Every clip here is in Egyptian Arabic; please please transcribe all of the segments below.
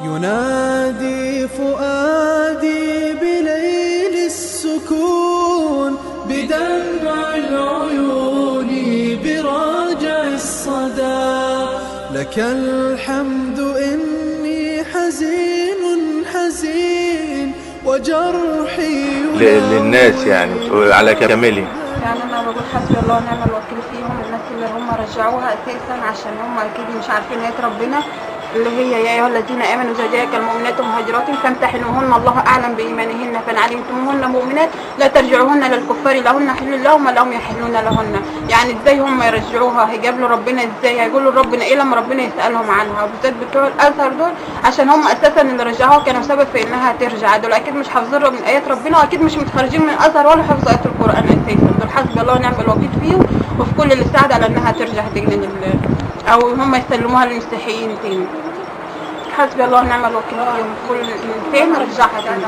ينادي فؤادي بليل السكون بدمع العيون براجع الصدى لك الحمد إني حزين حزين وجرحي ل- للناس يعني على كامله يعني انا بقول حسبي الله ونعم الوكيل فيهم الناس اللي هم رجعوها اساسا عشان هم اكيد مش عارفين ايه ربنا اللي هي يا ايها الذين امنوا اذا جاءك المؤمنات مهاجرات فامتحنوهن الله اعلم بايمانهن فان علمتموهن مؤمنات لا ترجعوهن للكفار لهن حل لهم ولهم يحلون لهن يعني ازاي هم يرجعوها هيجابلوا ربنا ازاي هيقولوا ربنا ايه لما ربنا يسالهم عنها وبالذات بتوع الازهر دول عشان هم اساسا اللي رجعوها كانوا سبب في انها ترجع دول اكيد مش حافظين من ايات ربنا واكيد مش متخرجين من الازهر ولا حافظوا ايات القران اساسا دول حسبي الله ونعم الوكيل فيهم وفي كل اللي ساعد على انها ترجع دين الله او هم يسلموها للمسيحيين تاني حسبي الله ونعم الوكيل فيهم كل انسان رجعها تاني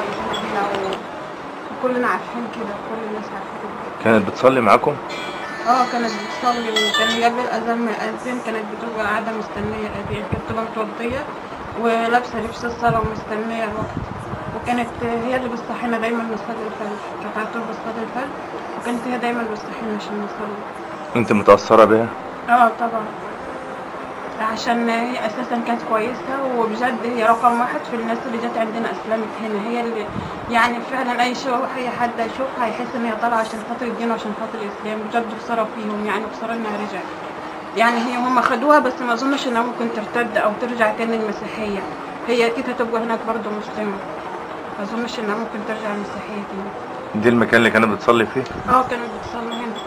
كلنا عارفين كده كل الناس عارفين كده كانت بتصلي معاكم اه كانت بتصلي وكان قبل الاذان ما يأذن كانت بتبقى قاعده مستنيه الاذان كانت تبقى متوضيه ولابسه لبس الصلاه ومستنيه الوقت وكانت هي اللي بتصحينا دايما نصلي الفجر كانت على طول بتصلي الفجر وكانت هي دايما بتصحينا عشان نصلي انت متأثرة بها اه طبعا عشان هي اساسا كانت كويسه وبجد هي رقم واحد في الناس اللي جت عندنا اسلمت هنا هي اللي يعني فعلا اي شيء اي حد يشوفها هيحس ان هي طالعه عشان خاطر الدين وعشان خاطر الاسلام بجد خساره فيهم يعني خساره انها رجعت يعني هي هم خدوها بس ما اظنش انها ممكن ترتد او ترجع تاني المسيحيه هي اكيد هتبقى هناك برضه مسلمه ما اظنش انها ممكن ترجع المسيحيه تاني دي المكان اللي كانت بتصلي فيه اه كانت بتصلي هنا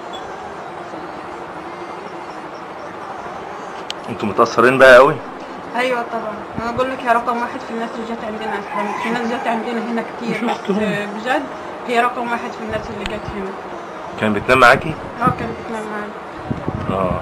انتوا متأثرين بها قوي ايوه طبعا انا بقول لك هي رقم واحد في الناس اللي جت عندنا اسلام في ناس جت عندنا هنا كتير بس بجد هي رقم واحد في الناس اللي جت هنا كانت بتنام معاكي اه كانت بتنام معانا اه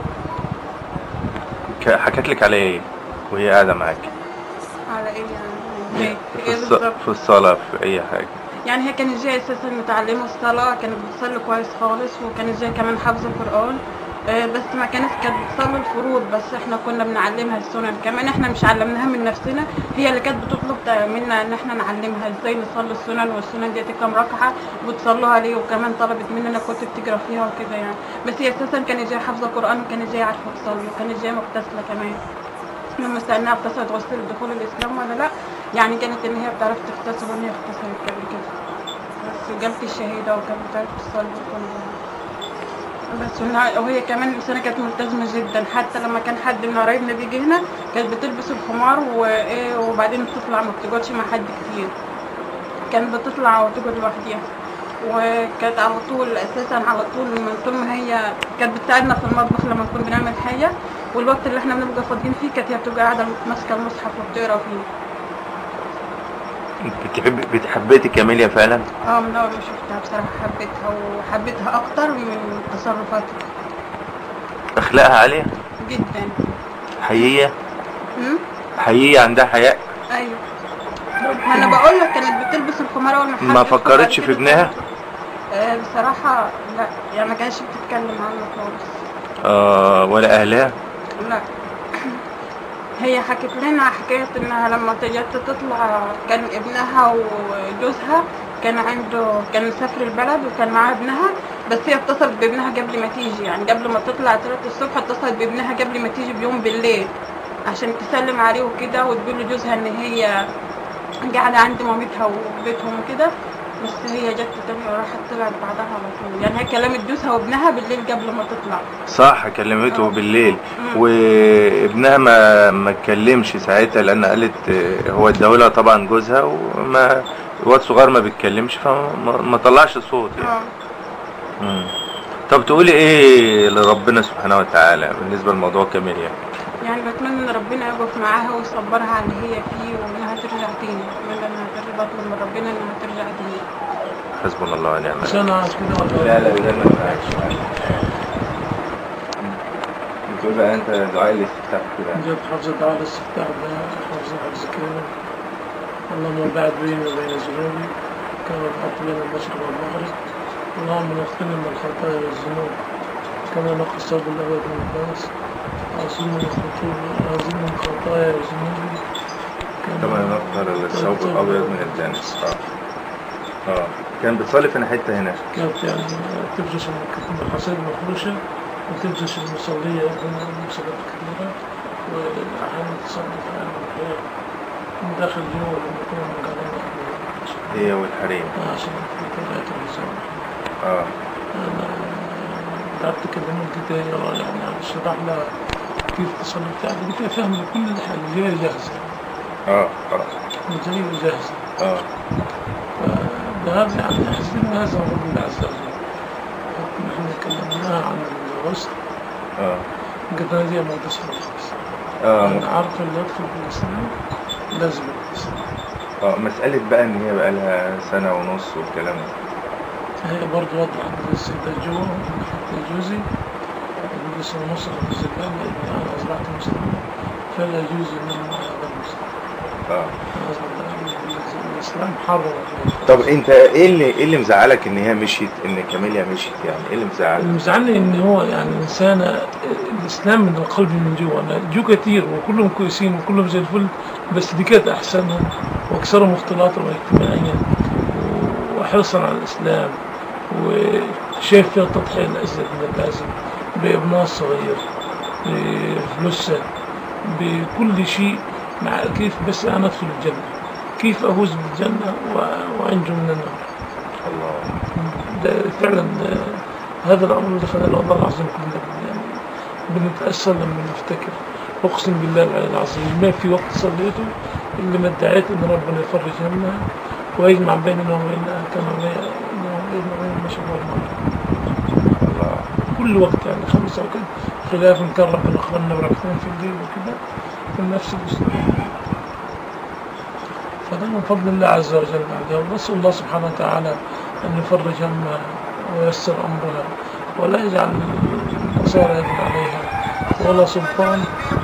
ك- حكت لك على ايه وهي قاعدة معاكي على ايه يعني ليه؟ في في, ايه الص... بالظبط في الصلاة في اي حاجة يعني هي كانت جايه اساسا متعلمه الصلاه كانت بتصلي كويس خالص وكانت جايه كمان حافظه القران آه، بس ما كانت كانت بتصلي الفروض بس احنا كنا بنعلمها السنن كمان احنا مش علمناها من نفسنا هي اللي كانت بتطلب منا ان احنا نعلمها ازاي نصلي السنن والسنن دي كام ركعه وتصلوها ليه وكمان طلبت مننا كتب تقرا فيها وكده يعني بس هي اساسا كانت جايه حافظه قران وكانت جايه عارفه تصلي وكانت جايه مغتسله كمان لما سالناها اغتسلت غسل دخول الاسلام ولا لا يعني كانت ان هي بتعرف تغتسل وان هي اغتسلت قبل كده بس وجابت الشهيده وكانت بتعرف تصلي وكل ده. بس ونها- وهي كمان انسانه كانت ملتزمه جدا حتى لما كان حد من قرايبنا بيجي هنا كانت بتلبس الخمار وايه وبعدين بتطلع ما بتقعدش مع حد كتير كانت بتطلع وتقعد لوحدها وكانت على طول اساسا على طول من طول ما هي كانت بتساعدنا في المطبخ لما نكون بنعمل حاجه والوقت اللي احنا بنبقى فاضيين فيه كانت هي بتبقى قاعده ماسكه المصحف وبتقرا فيه بتحب بتحبيتي كاميليا فعلا اه من اول ما شفتها بصراحه حبيتها وحبيتها اكتر من تصرفاتها اخلاقها عالية جدا حيية أمم؟ حيية عندها حياء ايوه ما انا بقول لك كانت بتلبس الخمار اول ما ما حبت، فكرتش وبعد في كده ابنها آه بصراحه لا يعني ما كانتش بتتكلم عنه خالص آه ولا اهلها لا هي حكت لنا حكاية انها لما جت تطلع كان ابنها وجوزها كان عنده كان مسافر البلد وكان معاه ابنها بس هي اتصلت بابنها قبل ما تيجي يعني قبل ما تطلع تلات الصبح اتصلت بابنها قبل ما تيجي بيوم بالليل عشان تسلم عليه وكده وتقول لجوزها ان هي قاعدة عند مامتها وبيتهم وكده بس هي جت تاني وراحت طلعت بعدها على طول يعني هي كلمت جوزها وابنها بالليل قبل ما تطلع صح كلمته آه. بالليل مم. وابنها ما ما اتكلمش ساعتها لان قالت آه، هو اداهولها طبعا جوزها وما الواد صغير ما بيتكلمش فما ما طلعش صوت يعني اه مم. طب تقولي ايه لربنا سبحانه وتعالى بالنسبه لموضوع كاميليا يعني بتمنى ان ربنا يقف معاها ويصبرها على اللي هي فيه وانها ترجع تاني بتمنى انها ترجع بطلب من ربنا انها ترجع تاني حسبنا الله ونعم الوكيل عشان اقعد كده ولا لا لا لا ما ينفعش بتقول بقى انت دعاء الاستفتاح كده جت حفظ دعاء الاستفتاح ده حفظ حفظ كامل اللهم باعد بيني وبين ذنوبي كما بعدت بين المشرق والمغرب اللهم نقتني من الخطايا والذنوب كما نقى الثوب الابيض من الدنس عاصم من الخطوب عظيم من خطايا وذنوبي كما نختار الثوب الابيض من الجنس اه اه كان بتصلي في حته هنا كانت يعني تفرش المحاصيل مفروشة وتفرش المصلية هنا المصليات الكبيرة وأحيانا تصلي في الحياة من داخل جوا لما يكونوا مقررين هي والحريم عشان في طلعت المصلي اه أنا قعدت أكلمها قلت لها يعني شرح لها كيف تصلي بتاعتي قلت لها فاهمة كل الحاجة جاية جاهزة اه اه جاية جاهزة اه فهذا يعني حسيت ان هذا رب الله عز وجل نحن كلمناها عن الغسل اه قلنا دي ما تصرف اه انا عارف اللي يدخل في الاسلام لازم يغسل اه مسألة بقى ان هي بقى لها سنة ونص والكلام ده هي برضه وضحت للسيدة جو حتى جوزي يقول لسه مصر في الزكاة لأن أنا أصبحت مسلمة فلا يجوز أن أنا هذا المسلم اه الإسلام حرم طب انت ايه اللي ايه اللي مزعلك ان هي مشيت ان كاميليا مشيت يعني ايه اللي مزعلك اللي مزعلني ان هو يعني انسانه الاسلام من القلب من جوا انا جو كتير وكلهم كويسين وكلهم زي الفل بس دي كانت احسنهم واكثرهم اختلاطا واجتماعيا وحرصا على الاسلام وشايف فيها تضحيه الازيد من اللازم بابنها الصغير بفلوسها بكل شيء مع كيف بس انا ادخل الجنه كيف افوز بالجنه و- وانجو من النار الله ده فعلا آه، هذا الامر اللي خلى الله العظيم كلنا يعني بنتاثر لما نفتكر اقسم بالله العلي العظيم ما في وقت صليته الا ما ادعيت ان ربنا يفرج همها ويجمع بيننا وبينها كما بيننا وبين ما شاء الله الله كل وقت يعني خمس اوقات خلاف ان كان ربنا اخرنا بركتين في الليل وكده من نفس الاسلوب فده من فضل الله عز وجل عليها ونسأل الله سبحانه وتعالى أن يفرج همها وييسر أمرها ولا يجعل النصارى يجب عليها ولا سلطان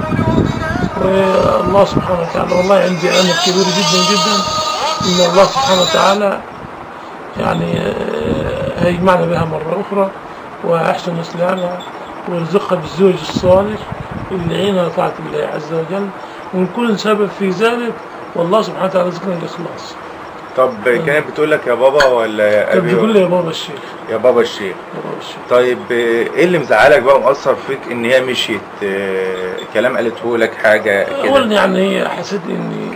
والله سبحانه وتعالى والله عندي أمل كبير جدا جدا إن الله سبحانه وتعالى يعني آه، هيجمعنا بها مرة أخرى وأحسن إسلامها ويرزقها بالزوج الصالح اللي يعينها طاعة الله عز وجل ونكون سبب في ذلك والله سبحانه وتعالى رزقنا الإخلاص طب كانت بتقول لك يا بابا ولا يا كان ابي بيقول لي يا بابا الشيخ يا بابا الشيخ يا بابا الشيخ طيب ايه اللي مزعلك بقى ومأثر فيك ان هي مشيت آه، كلام قالته لك حاجة أولا كده يعني هي حسيت إني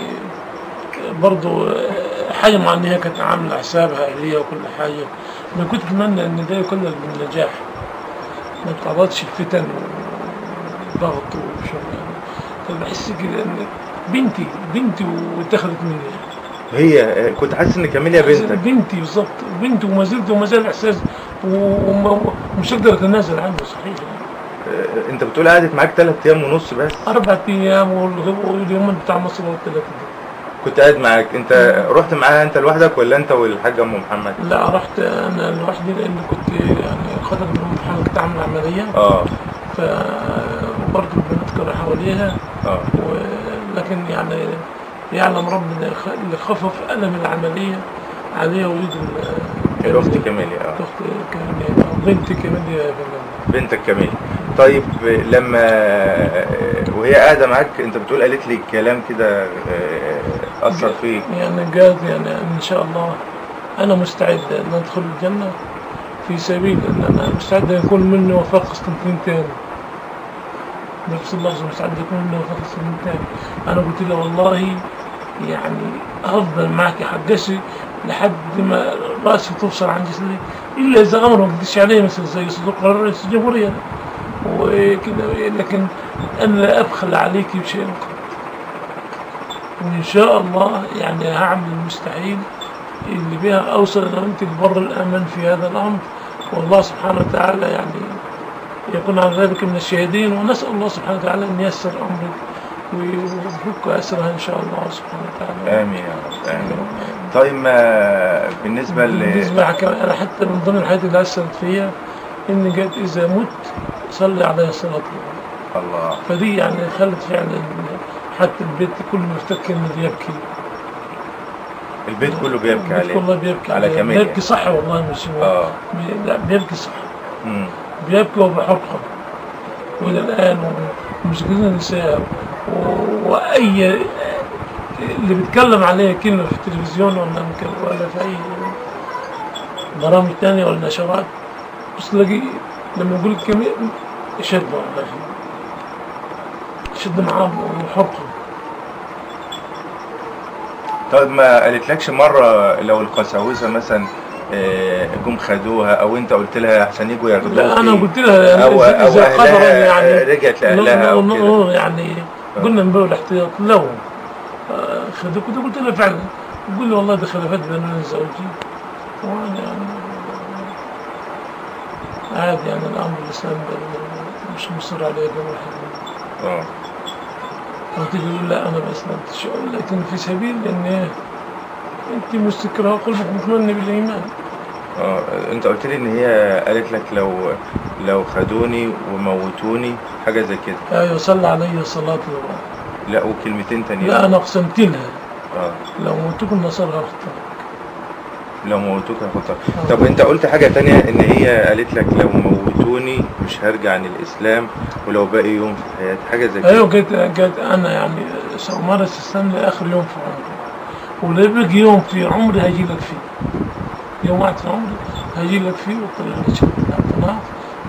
برضو حاجة مع إن هي كانت عاملة حسابها هي وكل حاجة أنا كنت أتمنى إن ده يكون بالنجاح ما تعرضش الفتن وضغط وشغل فبحس كده إن بنتي بنتي واتخذت مني هي آه، كنت حاسس ان كاميليا بنتك بنتي بالظبط بنتي وما زلت وما زال إحساس و- وما- ومش هقدر أتنازل عنه صحيح يعني. آه، انت بتقول قعدت معاك ثلاث ايام ونص بس أربع أيام والغ- واليومين بتاع مصر والثلاثة دول كنت قاعد معاك انت رحت معاها انت لوحدك ولا انت والحاجة ام محمد لا رحت انا لوحدي لان كنت يعني خاطر من محمد كنت عامل عمليه اه فبرضه البنات كانوا حواليها اه و- لكن يعني يعلم ربنا يخ- اللي خفف الم العمليه عليها وليد ال- الاخت كاميليا اه الاخت كمان بنتي كمان يا فندم بنتك كاميليا طيب آه، لما آه، وهي قاعدة معاك انت بتقول قالت لي كلام كده آه، اثر فيك يعني قالت يعني ان شاء الله انا مستعد ان ادخل الجنه في سبيل ان انا مستعد ان يكون مني وفاء قسطنطين تاني نفس اللفظ مستعد يكون مني وفاء قسطنطين تاني انا قلت له والله يعني افضل معك يا حجشي لحد ما راسي توصل عن جسدي الا اذا امر ما قدرش عليه مثلا زي صدور قرار رئيس الجمهوريه وكده لكن انا لا ابخل عليك بشيء وإن شاء الله يعني هعمل المستحيل اللي بها أوصل أنا وأنت لبر الأمل في هذا الأمر والله سبحانه وتعالى يعني يكون على ذلك من الشاهدين ونسأل الله سبحانه وتعالى أن ييسر أمرك ويفك أسرها إن شاء الله سبحانه وتعالى امين يا رب امين طيب ما بالنسبة ل بالنسبة حكا- أنا حتى من ضمن الحاجات اللي أثرت فيا إن قالت إذا مت صلي علي صلاة الله الله فدي يعني خلت فعلا حتى البيت كله مفتكر إنه يبكي البيت كله بيبكي البيت عليه كله بيبكي على كاميليا بيبكي صح والله مش هو اه بي- لا بيبكي صح مم. بيبكي وبحرقه والى الان ومش قادرين ننساه و- واي اللي بيتكلم عليها كلمة في التلفزيون ولا ممكن- ولا في أي برامج تانية ولا نشرات بس تلاقي لما يقول كلمة يشد والله يشد معاه ويحرقه طيب ما قالتلكش مرة لو القساوسة مثلا آه، جم خدوها او انت قلت لها احسن يجوا ياخدوك لا انا قلت لها يعني او إذا- او إذا قدرا اهلها يعني رجعت لاهلها او ن- كده ن- يعني قلنا من باب الاحتياط لو آه، خدوك كنت قلت لها فعلا يقول لي والله ده خلافات بين انا وزوجي وانا يعني عادي يعني الامر الاسلام مش مصر عليه ده واحد اه قلت له يقول لا انا ما اسلمتش أقول لكن في سبيل ان إيه، انت مستكره قلبك مطمئن بالايمان اه انت قلت لي ان هي قالت لك لو لو خدوني وموتوني حاجة زي كده ايوه صلى علي صلاه الله لا وكلمتين تانيين لا انا اقسمت لها اه لو موتكم النصارى هختار لو موتوك هاخدها طب انت قلت حاجة تانية ان هي قالت لك لو موتوني مش هرجع عن الاسلام ولو باقي يوم في حياتي حاجة زي كده ايوه قلت قلت انا يعني سأمارس الإسلام لآخر يوم في عمري ولو بقي يوم في عمري هيجي لك فيه يوم واحد في عمري هيجي لك فيه وطلع لي شهادة الاعتراف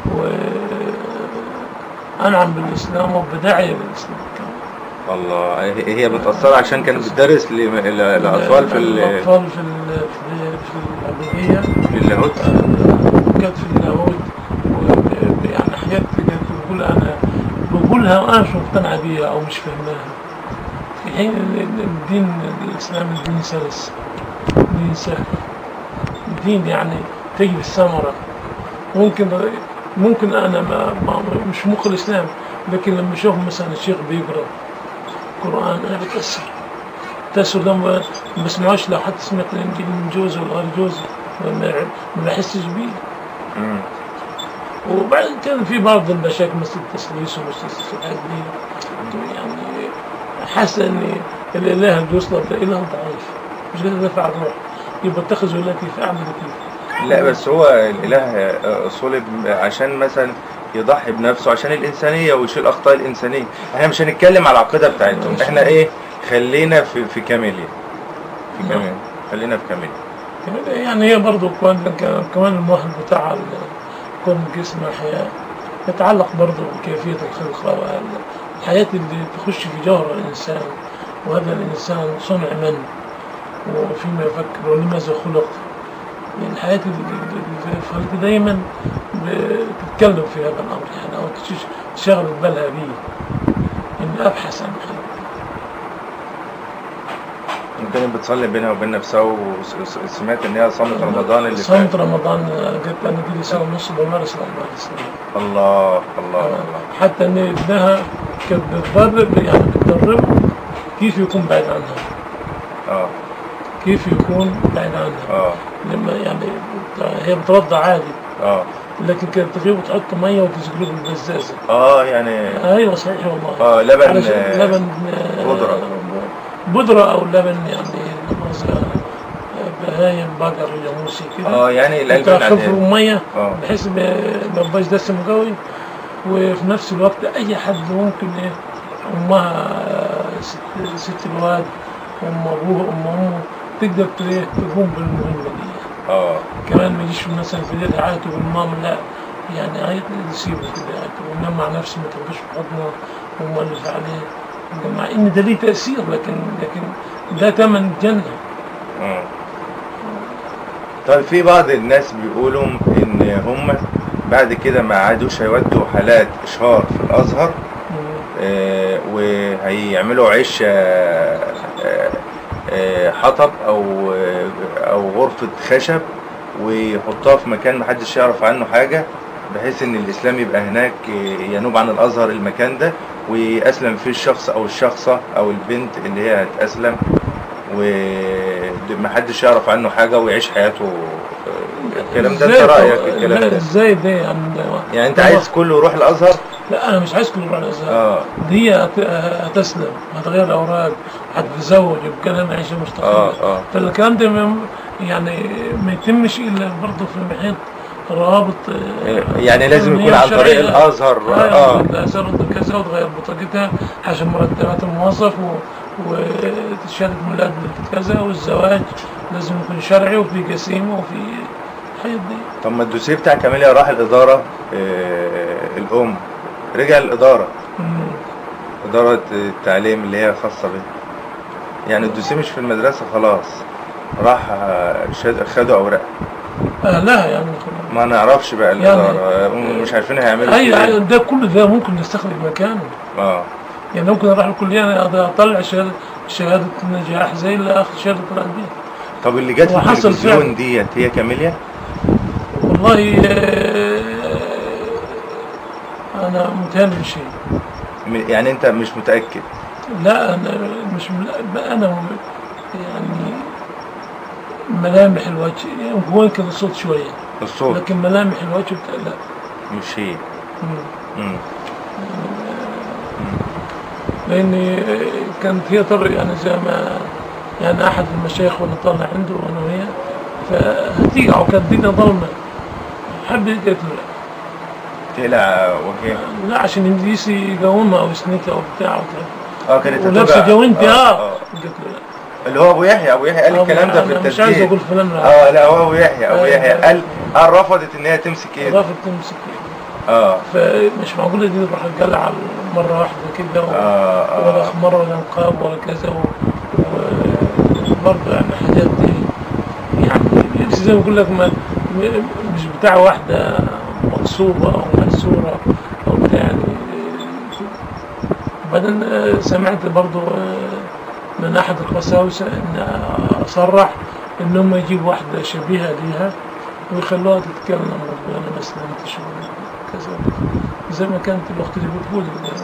وأنعم بالإسلام وبداعي للإسلام كمان الله هي هي بتأثر عشان كانت بتدرس ل- ل- الأطفال في ال- الأطفال في ال- في في الأبوية في اللاهوت كانت في اللاهوت و- يعني حاجات كانت بقول انا بقولها وانا مش مقتنع بيها او مش فاهماها في حين ال- ال- الدين الاسلامي دين سلس دين سهل دين يعني تجي الثمرة ممكن ممكن انا ما ما مش مخ الاسلام لكن لما اشوف مثلا الشيخ بيقرا قران انا بتاثر التاثر ده ما ما بسمعوش لو حتى سمعت الانجيل من جوزي ولا غير جوزي ما- ما ما بحسش بيه مم. وبعد كان في بعض المشاكل مثل التسليس ومثل الحاجات دي يعني حاسس ان الاله اللي وصلت ده اله ضعيف مش قادر يدافع عن الروح يبقى اتخذ التي فاعمل كيف لا بس هو الإله آه، صلب عشان مثلا يضحي بنفسه عشان الإنسانية ويشيل أخطاء الإنسانية احنا مش هنتكلم على العقيدة بتاعتهم ماشي. احنا ايه خلينا في في كاملية في نعم. كامل خلينا في كاملية يعني هي برضه كمان كمان المؤهل بتاع ال- كون جسم حياة يتعلق برضه بكيفية الخلق الحياة اللي تخش في جوهر الإنسان وهذا الإنسان صنع من وفيما يفكر ولماذا خلق يعني الحياة اللي اللي في الخلق دايما بتتكلم في هذا الأمر يعني أو تش- تشغل بالها به إني أبحث عن الخلق كانت بتصلي بينها وبين نفسها وسمعت ان هي صامت رمضان اللي صمت فات رمضان قلت أنا دي لي سنة ونص بمارس الأعمال الإسلامية الله الله الله حتى ان ابنها كانت بتدرب يعني بتدرب كيف يكون بعيد عنها اه كيف يكون بعيد عنها اه لما يعني بت- هي بترضع عادي اه لكن كانت تغيب وتحط ميه وتسقله بالبزازه اه يعني ايوه صحيح والله اه لبن علشان آه، لبن آه، بودرة. بودرة او لبن يعني مؤاخذة، آه، بهايم بقر جاموسي كده اه يعني القلب تخفف العادي ميه اه بحيث ما ما يبقاش دسم قوي وفي نفس الوقت اي حد ممكن ايه امها ست, ست الواد ام ابوه ام امه تقدر ت- إيه، تقوم بالمهمه دي اه كمان ما يجيش مثلا في الليل عيطوا بالماما لا يعني عيط يسيبه كده يعيطوا وينام مع نفسه ما تاخدوش في حضنه ومؤلف عليه مع ان ده ليه تاثير لكن لكن ده ثمن الجنه آه. طيب في بعض الناس بيقولوا ان هم بعد كده ما عادوش هيودوا حالات اشهار في الازهر آه، وهيعملوا عيش آه، آه، آه، حطب او آه، او غرفة خشب ويحطها في مكان محدش يعرف عنه حاجة بحيث ان الاسلام يبقى هناك آه، ينوب عن الازهر المكان ده ويأسلم فيه الشخص او الشخصة او البنت اللي هي هتأسلم ومحدش يعرف عنه حاجة ويعيش حياته آه، الكلام ده انت إزاي رأيك طب- في الكلام لا ده ازاي ده يعني يعني انت عايز كله يروح الازهر لا انا مش عايز كل مرة الازهر اه دي هت- هتسلم هتغير اوراق هتتزوج يبقى لها معيشه اه مستقله اه فالكلام ده ما- يعني ما يتمش الا برضه في محيط روابط آه، يعني لازم يكون علمية عن طريق وشرعية. الازهر اه اه الازهر ده كذا كذا وتغير بطاقتها عشان مرتبات الموظف و... وشهادة ميلاد كذا والزواج لازم يكون شرعي وفي قسيمة وفي الحاجات دي طب ما الدوسيه بتاع كاميليا راح الاداره آه، الام رجع الاداره مم. اداره التعليم اللي هي خاصه بيه يعني الدوسيه مش في المدرسه خلاص راح آه، شاد- خدوا اوراق آه لا يعني خلاص. ما نعرفش بقى يعني- الاداره آه، مش عارفين هيعملوا اي فيه أي، إيه. ده كل ده ممكن نستخرج مكانه اه يعني ممكن اروح الكليه أنا اطلع شهاده شهاده نجاح زي اللي اخذ شهاده طلعت بيها طب اللي جت في وحصل التلفزيون فعلا. ديت هي كاميليا والله آه، انا متهيألي شيء م- يعني انت مش متاكد لا انا مش مل- انا م- يعني ملامح الوجه يعني هو يمكن الصوت شويه الصوت لكن ملامح الوجه بتاع لا مش هي مم. مم. لاني كانت هي طبعا يعني زي ما يعني احد المشايخ وانا طالع عنده وانا وهي فهتيجي او كانت الدنيا ضلمه حب قالت له تقلع وجهها لا لا عشان يمديسي يقومها او يسندها او بتاع او كده. اه كانت ولابسه هتبقى- جوانتي اه آه. قلت له لا اللي هو ابو يحيى ابو يحيى قال أبو- الكلام ده في أنا مش عايز التسجيل اقول فلان لا اه لا هو ابو يحيى ابو آه. يحيى قال قال رفضت ان هي تمسك ايده اضافه تمسك اه فمش معقوله دي تروح تقلع مره واحده كده و... آه، آه. ولا خمار ولا نقاب ولا كذا و... وبرضه يعني حاجات دي يعني لبس زي ما بقول لك ما م- مش بتاع واحده مقصوبه او مكسوره او بتاع يعني وبعدين آه، سمعت برضه آه، من احد القساوسه ان صرح ان هم يجيبوا واحده شبيهه ليها ويخلوها تتكلم ربنا انا ما سلمتش كذا زي ما كانت الاخت اللي بتقول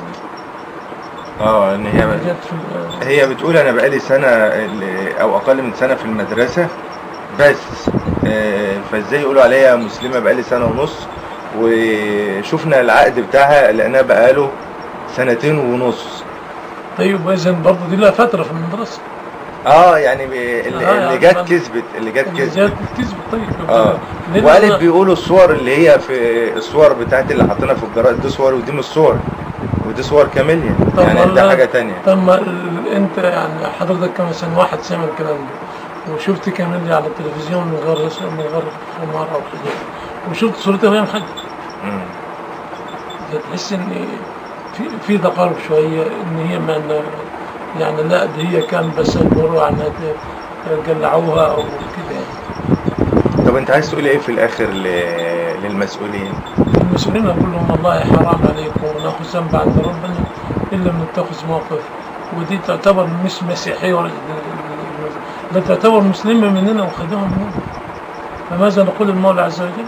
اه ان هي جت في هي بتقول انا بقالي سنه ال- او اقل من سنه في المدرسه بس آه، فازاي يقولوا عليا مسلمه بقالي سنه ونص وشفنا العقد بتاعها لقيناه بقاله سنتين ونص طيب اذا برضه دي لها فتره في المدرسه اه يعني ب- اللي, آه، اللي يعني جت ما- كسبت اللي جت اللي كسبت جات كذب طيب اه لأن وقالت أنا- بيقولوا الصور اللي هي في الصور بتاعت اللي حاطينها في الجرائد دي صور ودي مش صور ودي صور كاميليا طب يعني والله- ده حاجه تانية طب ما ال- انت يعني حضرتك كمثلا واحد سمع الكلام ده وشفت كاميليا على التلفزيون من غير رسم من غير خمار او حجاب وشفت صورتها وهي محجبه مم. تحس ان في في تقارب شويه ان هي ما يعني لا دي هي كان بس الموضوع انها ت- قلعوها او كده يعني. طب انت عايز تقول ايه في الاخر ل- للمسؤولين المسؤولين اقول لهم والله حرام عليكم وناخذ ذنب عند ربنا الا لما نتخذ موقف ودي تعتبر مش مسيحيه ولا ده تعتبر مسلمه مننا وخدوها مننا فماذا نقول المولى عز وجل؟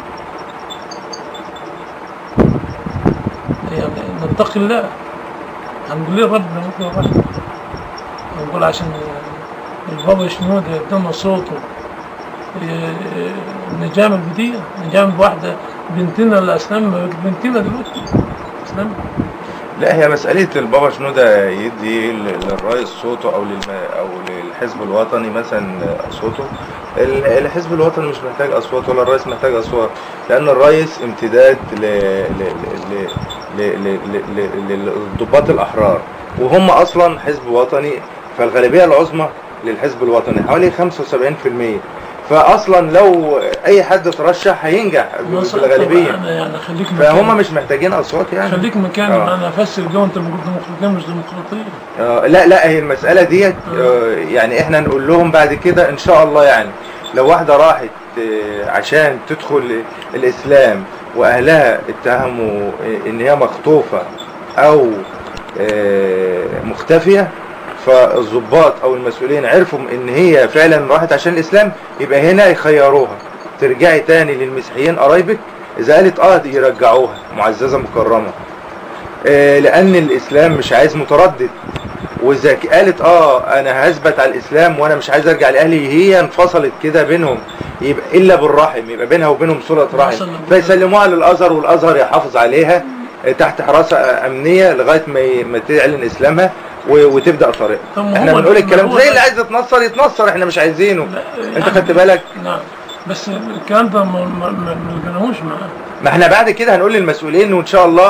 يعني نتقي الله هنقول ليه ربنا ممكن ربنا هنقول عشان البابا شنود يقدم صوته إيه، نجام البدية نجام بواحدة بنتنا اللي أسلم بنتنا دلوقتي أسلم لا هي مسألة البابا شنودة يدي ل- للرئيس صوته أو للم... أو للحزب الوطني مثلا صوته ال- الحزب الوطني مش محتاج أصوات ولا الرئيس محتاج أصوات لأن الرئيس امتداد ل... ل... ل... ل... ل... ل... ل... للضباط الأحرار وهم أصلا حزب وطني فالغالبية العظمى للحزب الوطني حوالي 75% فأصلا لو أي حد ترشح هينجح بالغالبية أنا يعني خليك فهم مكاني مش محتاجين أصوات يعني خليك مكاني آه. أنا أفسر جو أنت لما قلت ديمقراطية مش ديمقراطية آه، لا لا هي المسألة ديت آه، يعني احنا نقول لهم بعد كده ان شاء الله يعني لو واحدة راحت آه، عشان تدخل الاسلام واهلها اتهموا آه، ان هي مخطوفة او آه، مختفية فالضباط او المسؤولين عرفوا ان هي فعلا راحت عشان الاسلام يبقى هنا يخيروها ترجعي تاني للمسيحيين قرايبك اذا قالت اه يرجعوها معززة مكرمة آه، لان الاسلام مش عايز متردد واذا ك- قالت اه انا هثبت على الاسلام وانا مش عايز ارجع لاهلي هي انفصلت كده بينهم يبقى الا بالرحم يبقى بينها وبينهم صله رحم وصل- فيسلموها للازهر والازهر يحافظ عليها آه، تحت حراسه امنيه لغايه ما ي- ما تعلن اسلامها و- وتبدا طريقها طب ما احنا هو- بنقول ما الكلام هو زي ده- اللي عايز يتنصر يتنصر احنا مش عايزينه لا، انت خدت بالك نعم بس الكلام ده ما ما- ما ما لقيناهوش معاه ما احنا بعد كده هنقول للمسؤولين وان شاء الله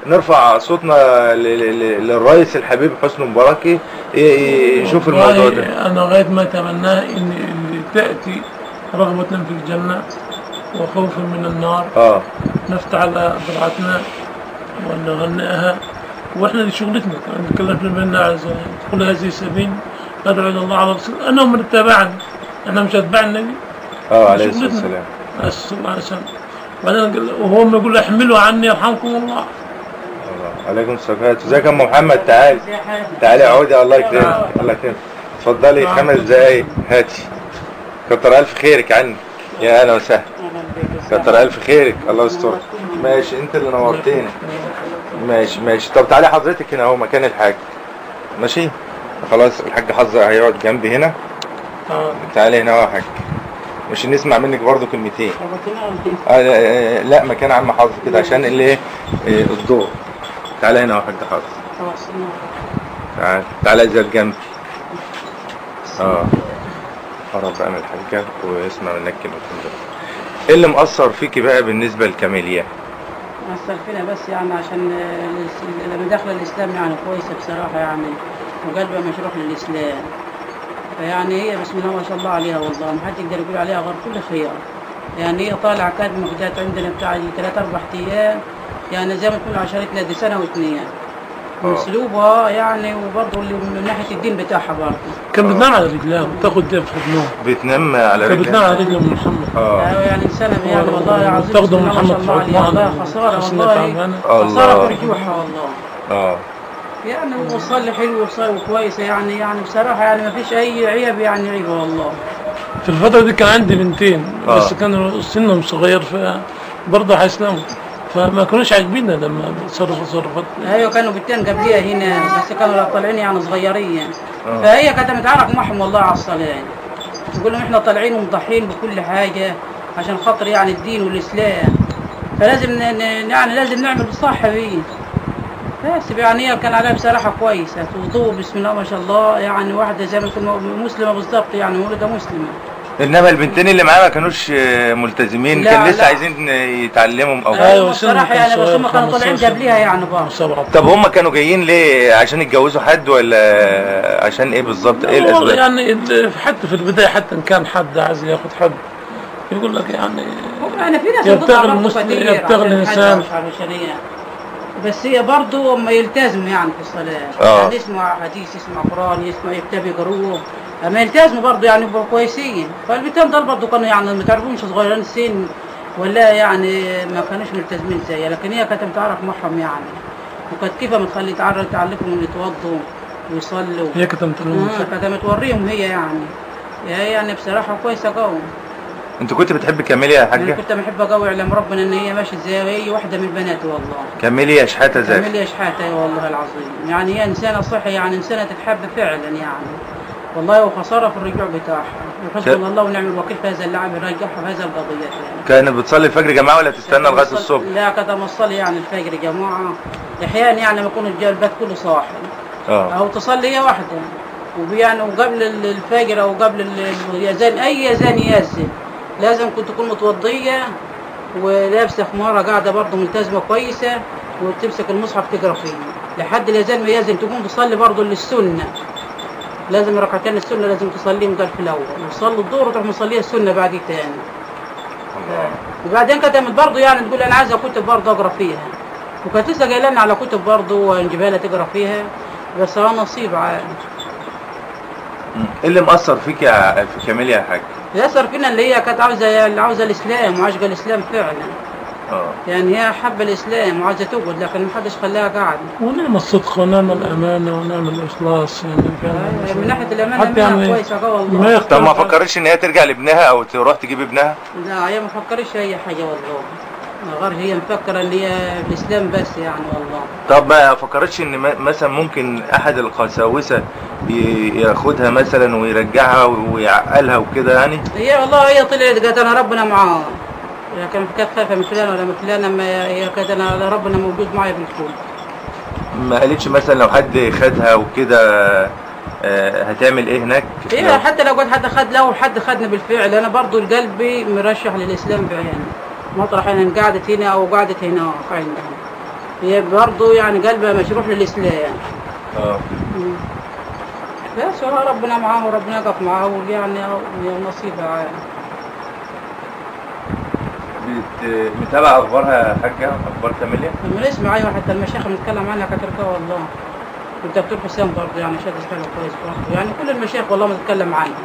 نرفع صوتنا ل- ل- ل- للرئيس الحبيب حسني مبارك ي- ي- يشوف الموضوع ده والله أنا غاية ما أتمناه إن اللي تأتي رغبة في الجنة وخوفا من النار اه نفتح على ضرعتنا ونغنئها واحنا دي شغلتنا كان تكلمنا بيننا عز كل هذه السبيل ادعو الى الله على رسول انا من اتبعني انا مش اتبع النبي اه عليه الصلاه شغلتنا. والسلام عليه الصلاه والسلام بعدين قال- وهو ما يقول احملوا عني يرحمكم الله الله. عليكم السلام ازيك يا ام محمد تعالي تعالي اقعدي الله يكرمك الله يكرمك اتفضلي خمس دقايق هاتي كتر الف خيرك عني يا اهلا وسهلا كتر الف خيرك الله يسترك ماشي انت اللي نورتينا ماشي ماشي طب تعالي حضرتك هنا اهو مكان الحاج ماشي خلاص الحاج حظ هيقعد جنبي هنا آه. تعالي هنا اهو يا حاج مش نسمع منك برضو كلمتين آه لا, آه، لا مكان عم حظ كده عشان اللي ايه آه، الضوء تعالى هنا اهو يا حاج حظ تعال تعالى زاد جنبي اه قرب بقى من الحاجة واسمع منك كلمتين دول ايه اللي مأثر فيكي بقى بالنسبة لكاميليا؟ أثر فينا بس يعني عشان الاس- لما داخله الإسلام يعني كويسة بصراحة يعني وقلبها مشروح للإسلام فيعني هي بسم الله ما شاء الله عليها والله ما حد يقدر يقول عليها غير كل خيار يعني هي طالعة كانت مقدات عندنا بتاع ثلاث أربع أيام يعني زي ما تكون عشرتنا دي سنة واثنين آه. أسلوبها يعني وبرضه اللي من ناحية الدين بتاعها برضه كان بتنام على رجلها وتاخد دف في النوم بتنام على كان بتنام رجلها على رجل ام محمد اه يعني إنسانة يعني والله العظيم تاخده بسم الله ما محمد شاء الله في عليها عثمان والله خسارة حسنة والله تعبانة. خسارة الله. في رجوعها والله اه يعني وصلي حلو وصلي كويسة يعني يعني بصراحة يعني ما فيش أي عيب يعني عيب والله في الفترة دي كان عندي بنتين آه. بس كانوا سنهم صغير فبرضه هيسلموا فما كانوش عاجبيننا لما تصرفوا تصرفات أيوة كانوا بنتين قبليها هنا بس كانوا طالعين يعني صغيرين آه. فهي كانت متعرف معهم والله على الصلاة تقول لهم احنا طالعين ومضحين بكل حاجة عشان خاطر يعني الدين والإسلام فلازم ن- ن- يعني لازم نعمل الصح بيه بس يعني هي كان عليها بصراحة كويسة وضوء بسم الله ما شاء الله يعني واحدة زي ما تكون مسلمة بالظبط يعني مولودة مسلمة انما البنتين اللي معايا ما كانوش آه، ملتزمين لا، كان لسه لا. عايزين يتعلموا او أيوة، بصراحة سنهم كان يعني بس صغير، هم كانوا طالعين 15 قبليها يعني برضه سبعة طب هم كانوا جايين ليه عشان يتجوزوا حد ولا عشان ايه بالظبط ايه والله الاسباب يعني ال- حتى في البداية حتى إن كان حد عايز ياخد حد يقول لك يعني يعني في ناس يبتغي بتطلع برضه المسلم- كتير يبتغي عشان الإنسان. حاجة مش عشانية. بس هي برضه ما يلتزموا يعني في الصلاة آه. يعني يسمع حديث يسمع قرآن يسمع يكتب يقروه اما يلتزموا برضه يعني يبقوا كويسين فالبنتين دول برضه كانوا يعني ما تعرفوش صغيرين السن ولا يعني ما كانوش ملتزمين زيها لكن هي كانت متعرف معهم يعني وكانت كيف ما تخلي تعرف تعلمهم يتوضوا ويصلوا هي كانت متلونة آه كانت متوريهم هي يعني هي يعني بصراحة كويسة قوي انت كنت بتحب كاميليا يا انا حاجه كنت بحب قوي اعلم ربنا ان هي ماشيه زي اي واحده من البنات والله كاميليا شحاته تعمل ذاك لي شحاته والله العظيم يعني هي انسانه صحي يعني انسانه تتحب فعلا يعني والله وخساره في الرجوع بتاعها وحسبنا الله ونعم الوكيل في هذا اللاعب يرجعها في هذه القضيه يعني كانت بتصلي الفجر جماعه ولا تستنى لغايه الصبح لا كانت مصلي يعني الفجر يا جماعه احيانا يعني ما يكون الج- البيت كله صاحي اه او تصلي هي واحده ويعني وقبل ال- الفجر او قبل ال- الاذان اي اذان يأذن لازم كنت تكون متوضيه ولابسه خماره قاعده برضه ملتزمه كويسه وتمسك المصحف تقرا فيه لحد الاذان ما يأذن تقوم تصلي برضه للسنه لازم ركعتين السنه لازم تصليهم قال في الاول وتصلي الظهر وتروح مصليها السنه بعد تاني وبعدين كتبت برضه يعني تقول انا عايزه كتب برضه اقرا فيها وكانت لسه قايله لنا على كتب برضه ونجيبها لها تقرا فيها بس هو نصيب عاد مم. ايه اللي مأثر فيك يا في كاميليا يا حاج يأثر فينا اللي هي كانت عاوزه عاوزه الاسلام وعاشقه الاسلام فعلا اه يعني هي حابه الاسلام وعايزه تقعد لكن ما حدش خلاها قاعده ونعم الصدق ونعم الأمانة ونعم الإخلاص يعني أيوة، من ناحيه الامانه حتى منها يعني كويسه قوي ما والله يختلف طب ما فكرتش ان هي ترجع لابنها او تروح تجيب ابنها لا هي ما فكرش اي حاجه والله غير هي مفكره ان هي في الاسلام بس يعني والله طب ما فكرتش ان م- مثلا ممكن احد القساوسه ي- ياخدها مثلا ويرجعها ويعقلها وكده يعني هي والله هي طلعت قالت انا ربنا معاها لكن كانت خايفه من فلان ولا من فلان اما هي كانت انا ربنا موجود معايا في الكون ما قالتش مثلا لو حد خدها وكده آه، هتعمل ايه هناك هي لو- حتى لو قد حد خد لو حد خدني بالفعل انا برضو قلبي مرشح للاسلام بعيني مطرح ان قعدت هنا او قعدت هنا عندهم هي برضه يعني قلبها مشروح للإسلام اه بس هو ربنا معاه وربنا يقف معاه ويعني نصيبها يعني. بت... متابعة أخبارها يا حاجة أخبار كاميليا لما نسمع أيوة حتى المشايخ بنتكلم عنها كتركها والله والدكتور حسام برضه يعني شاد حلو كويس برضه يعني كل المشايخ والله بنتكلم عنها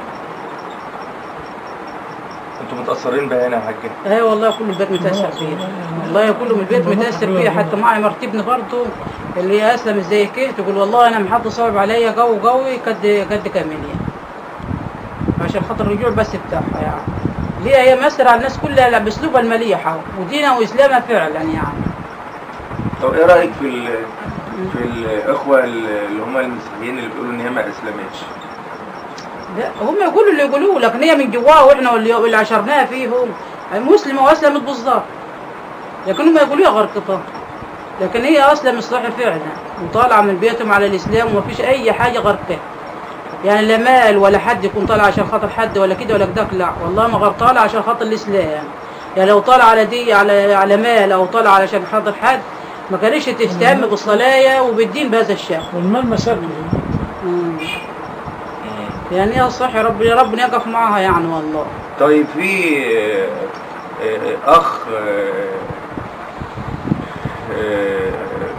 أنتوا متأثرين بها هنا يا حاجة اي والله كل البيت متاثر فيها والله كله من البيت متاثر فيها حتى معي مرتبني برضه اللي هي اسلم زي كده تقول والله انا محط صعب عليا قوي قوي قد قد كامليا عشان خاطر الرجوع بس بتاعها يعني ليه هي مأثرة على الناس كلها باسلوبها المليحة ودينها واسلامها فعلا يعني طب إيه رأيك في ال... في الإخوة اللي هم المسيحيين اللي بيقولوا إن هي ما أسلمتش لا هم يقولوا اللي يقولوه لكن هي من جواها واحنا اللي, اللي عشرناها فيهم مسلمة واسلمت بالظبط لكن هم يقولوها غرقطة لكن هي اسلمت صح فعلا وطالعة من بيتهم على الاسلام وما فيش اي حاجة غرقها يعني لا مال ولا حد يكون طالع عشان خاطر حد ولا كده ولا كده لا والله ما غير طالع عشان خاطر الاسلام يعني لو طالع على دي على على مال او طالع علشان خاطر حد ما كانش تهتم بالصلاة وبالدين بهذا الشكل والمال مساكن مم. يعني يا صح يا رب يا ربنا يقف معاها يعني والله طيب في آه، آه، أخ آه، آه،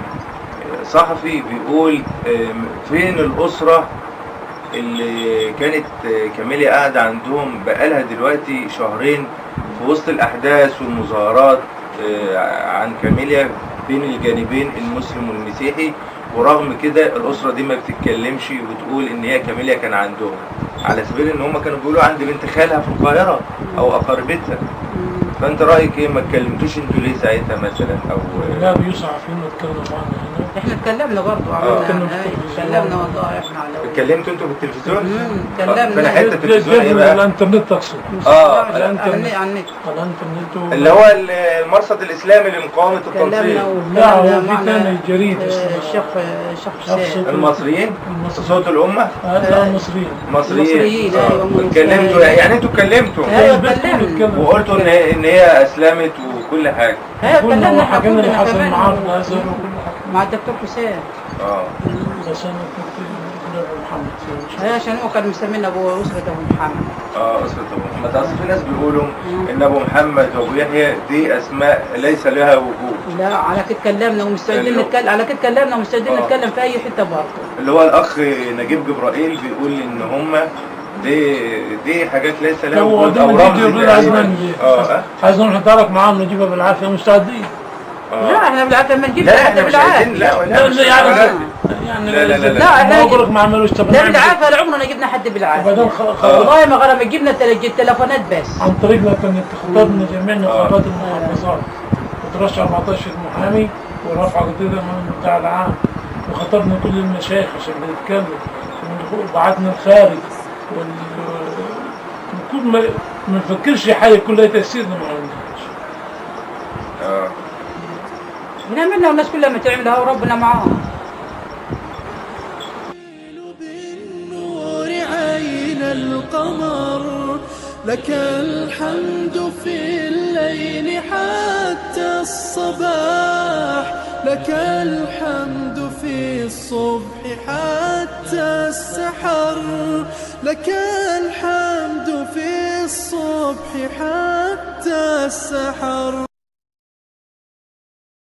صحفي بيقول آه، فين الأسرة اللي كانت آه، كاميليا قاعدة عندهم بقالها دلوقتي شهرين في وسط الأحداث والمظاهرات آه، عن كاميليا بين الجانبين المسلم والمسيحي ورغم كده الأسرة دي ما بتتكلمش وتقول إن هي كاميليا كان عندهم على سبيل إن هم كانوا بيقولوا عند بنت خالها في القاهرة أو أقاربتها فأنت رأيك إيه ما اتكلمتوش أنتوا ليه ساعتها مثلا أو لا بيوسع فينا نتكلم عنها هنا احنا اتكلمنا برضه آه. عملنا اتكلمنا في أي، التلفزيون. اتكلمنا والله احنا على اتكلمتوا أنتوا في التلفزيون؟ مم، آه، اتكلمنا. فأنا حتة التلفزيون إيه على بقى؟ الانترنت تقصد آه، على الإنترنت. النت على النت على الانترنت و- اللي هو المرصد الإسلامي لمقاومة اتكلمنا التنصير لا، هو واتكلمنا في معنا تاني جريد آه، اسمه- الشيخ الشيخ شخص- حسين المصريين المصريين. صوت الأمة آه، لا المصريين مصريين المصريين، آه، أيوة، هم اتكلمتوا المصريين. يعني انتوا اتكلمتوا ايوه البيت كله اتكلمنا اتكلم. وقلتوا ان ان هي اسلمت وكل حاجه ايوه قلنا اتكلمنا احنا وحكينا اللي كلنا حصل كمان معاه في الازهر وكل حاجه مع الدكتور حسين اه بس انا كنت ابن ابو محمد في ايوه عشان هو كان مسمينا ابو اسرة ابو محمد اه اسره ابو محمد اصل في ناس بيقولوا ان ابو محمد وابو يحيى دي اسماء ليس لها وجود لا على كده اتكلمنا ومستعدين اللي هو- نتكلم على كده اتكلمنا ومستعدين آه. نتكلم في اي حته برضه اللي هو الاخ نجيب جبرائيل بيقول ان هم دي دي حاجات ليس لها هو وجود دي او اللي رمز يجي تقريباً. عايزنا نجي اه عايزنا نروح نتعارك معاهم نجيبها بالعافيه مستعدين اه لا احنا بالعافيه ما نجيبش لا حد احنا مش بالعافيه عايزين لا لا لا مش لا يعني عايزين. يعني لا، لا، لا، لا. لا، احنا ما نجيب- اقولك ما عملوش طب لا نعمل بالعافيه لعمرنا جبنا حد بالعافيه وبعدين خ- خ- والله ما غير ما جبنا تل- التليفونات بس عن طريق الانترنت خطبنا جميع نقابات المحافظات وترشح 14 محامي ورفع قضيه امام المدعي العام وخطبنا كل المشايخ عشان نتكلم وبعتنا الخارج وال كل ما ما نفكرش حاجه كلها تاثيرنا ما عندناش اه بنعملها والناس كلها ما تعملها وربنا معاهم بالنور عين القمر لك الحمد في الليل حتى الصباح لك الحمد في الصبح حتى السحر لك الحمد في الصبح حتى السحر